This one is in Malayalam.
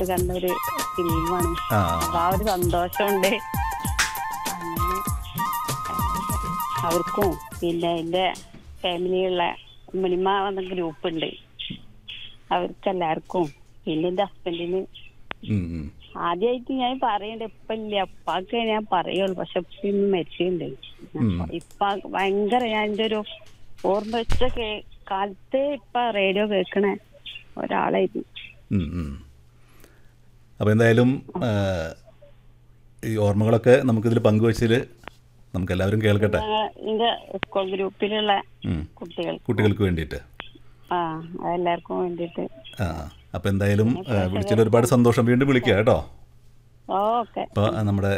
ആദ്യമായിട്ട് കണ്ട ഒരു ഫിലിമാണ് ആ അപ്പൊ ആ ഒരു സന്തോഷമുണ്ട് അങ്ങനെ അവർക്കും പിന്നെ എന്റെ ഫാമിലിയുള്ള ഉമ്മണിമ എന്ന ഗ്രൂപ്പ് ഉണ്ട് അവർക്ക് എല്ലാവർക്കും പിന്നെ എന്റെ ഹസ്ബൻഡിന് ഉം, ഉം. ആദ്യമായിട്ട് ഞാൻ പറയണ്ട ഇപ്പൊ ഇല്ല അപ്പാക്ക് ഞാൻ പറയുള്ളൂ പക്ഷെ ഇപ്പൊ ഇന്ന് മരിച്ചിട്ടുണ്ട് അപ്പൊ ഇപ്പൊ ഭയങ്കര ഞാൻ എന്റെ ഒരു ഓർമ്മ വെച്ച കേ- കാലത്ത് ഇപ്പൊ റേഡിയോ കേൾക്കണ ഒരാളായിരുന്നു ഉം, ഉം. അപ്പോൾ എന്തായാലും ആ, ഈ ഓർമ്മകളൊക്കെ നമുക്കിതിൽ പങ്കുവച്ചതിൽ നമുക്കെല്ലാവരും കേൾക്കട്ടെ ഞങ്ങളെ എന്റെ സ്കൂൾ ഗ്രൂപ്പിലുള്ള ഉം. കുട്ടികൾ കുട്ടികൾക്ക് വേണ്ടിയിട്ട് ആ അതെല്ലാവർക്കും വേണ്ടിയിട്ട് ആ അപ്പോൾ എന്തായാലും ആ, വിളിച്ചതിൽ ഒരുപാട് സന്തോഷം വീണ്ടും വിളിക്കുക കേട്ടോ ഓക്കെ അപ്പോൾ നമ്മുടെ